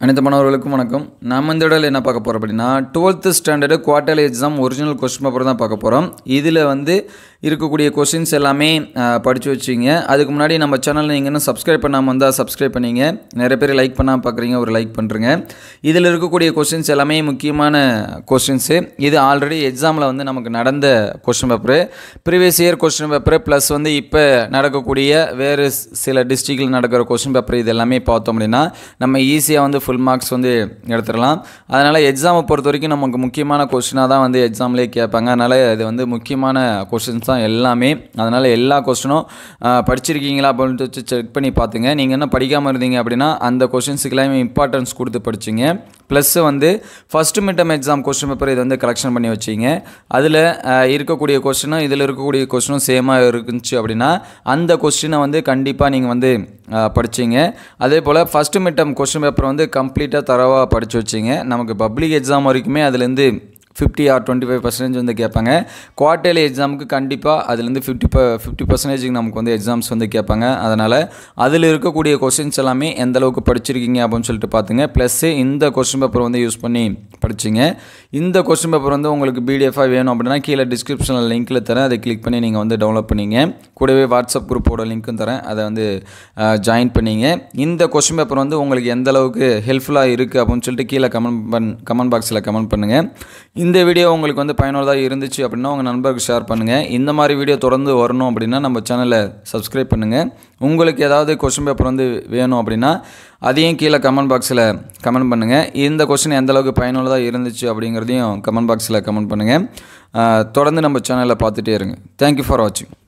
அனைத்து மாணவர்களுக்கும் வணக்கம் நம்ம இந்த இடத்துல என்ன பார்க்க போகிறோம் அப்படின்னா twelfth standard quarterly exam original question paper தான் பார்க்க போகிறோம் இதில் வந்து இருக்கக்கூடிய கொஷின்ஸ் எல்லாமே படித்து வச்சிங்க அதுக்கு முன்னாடி நம்ம சேனலில் நீங்கள் இன்னும் சப்ஸ்கிரைப் பண்ணாமல் வந்தால் சப்ஸ்கிரைப் பண்ணிங்க நிறைய பேர் லைக் பண்ணாமல் பார்க்குறீங்க ஒரு லைக் பண்ணுறங்க இதில் இருக்கக்கூடிய கொஷின்ஸ் எல்லாமே முக்கியமான கொஷின்ஸு இது ஆல்ரெடி எக்ஸாமில் வந்து நமக்கு நடந்த question paper previous year question paper plus வந்து இப்போ நடக்கக்கூடிய வேறு சில டிஸ்ட்ரிக்டில் நடக்கிற கொஸ்டின் பேப்பர் இது எல்லாமே பார்த்தோம் அப்படின்னா நம்ம ஈஸியாக வந்து ஃபுல் மார்க்ஸ் வந்து எடுத்துடலாம் அதனால் எக்ஸாமை பொறுத்த வரைக்கும் நமக்கு முக்கியமான கொஸ்டினாக தான் வந்து எக்ஸாம்லேயே கேட்பாங்க அதனால் இது வந்து முக்கியமான கொஸ்டின்ஸ் தான் எல்லாமே அதனால் எல்லா கொஸ்டினும் படிச்சிருக்கீங்களா அப்படின்ட்டு வச்சு செக் பண்ணி பார்த்துங்க நீங்கள் என்ன படிக்காமல் இருந்தீங்க அப்படின்னா அந்த கொஸ்டின்ஸுக்கு எல்லாமே இம்பார்ட்டன்ஸ் கொடுத்து படிச்சிங்க ப்ளஸ் வந்து first midterm exam question paper இதை வந்து கலெக்ஷன் பண்ணி வச்சிங்க அதில் இருக்கக்கூடிய கொஸ்டினும் இதில் இருக்கக்கூடிய கொஸ்டினும் சேமாக இருந்துச்சு அப்படின்னா அந்த கொஸ்டினை வந்து கண்டிப்பாக நீங்கள் வந்து படிச்சிங்க அதே போல் ஃபஸ்ட்டு மிட்டம் கொஸ்டின் பேப்பர் வந்து கம்ப்ளீட்டாக தரவாக படித்து வச்சிங்க நமக்கு பப்ளிக் எக்ஸாம் வரைக்குமே அதுலேருந்து fifty or twenty five percentage வந்து கேட்பாங்க குவார்டர்லி எக்ஸாமுக்கு கண்டிப்பாக அதுலேருந்து ஃபிஃப்டி ப ஃபிஃப்டி பர்சன்டேஜுக்கு நமக்கு வந்து எக்ஸாம்ஸ் வந்து கேட்பாங்க அதனால் அதில் இருக்கக்கூடிய கொஸ்டின்ஸ் எல்லாமே எந்த அளவுக்கு படிச்சிருக்கீங்க அப்படின்னு சொல்லிட்டு பார்த்துங்க ப்ளஸ்ஸு இந்த கொஸ்டின் பேப்பர் வந்து யூஸ் பண்ணி படிச்சிங்க இந்த கொஸ்டின் பேப்பர் வந்து உங்களுக்கு பிடிஎஃபாக வேணும் அப்படின்னா கீழே டிஸ்கிரிப்ஷனில் லிங்க்கில் தரேன் அதை கிளிக் பண்ணி நீங்கள் வந்து டவுன்லோட் பண்ணிங்க கூடவே வாட்ஸ்அப் குரூப்போட லிங்க்கும் தரேன் அதை வந்து ஜாயின் பண்ணிங்க இந்த கொஸ்டின் பேப்பர் வந்து உங்களுக்கு எந்த அளவுக்கு ஹெல்ப்ஃபுல்லாக இருக்குது அப்படின்னு சொல்லிட்டு கீழே கமெண்ட் பண் கமெண்ட் பாக்ஸில் கமெண்ட் பண்ணுங்கள் இந்த வீடியோ உங்களுக்கு வந்து பயனுள்ளதாக இருந்துச்சு அப்படின்னா உங்கள் நண்பருக்கு ஷேர் பண்ணுங்கள் இந்த மாதிரி வீடியோ தொடர்ந்து வரணும் அப்படின்னா நம்ம சேனலை சப்ஸ்கிரைப் பண்ணுங்கள் உங்களுக்கு ஏதாவது கொஸ்டின் பேப்பர் வந்து வேணும் அப்படின்னா அதையும் கீழே கமெண்ட் பாக்ஸில் கமெண்ட் பண்ணுங்கள் இந்த கொஸ்டின் எந்த அளவுக்கு பயனுள்ளதாக இருந்துச்சு அப்படிங்கிறதையும் கமெண்ட் பாக்ஸில் கமெண்ட் பண்ணுங்கள் தொடர்ந்து நம்ம சேனலில் பார்த்துட்டே இருங்க தேங்க்யூ ஃபார் வாட்சிங்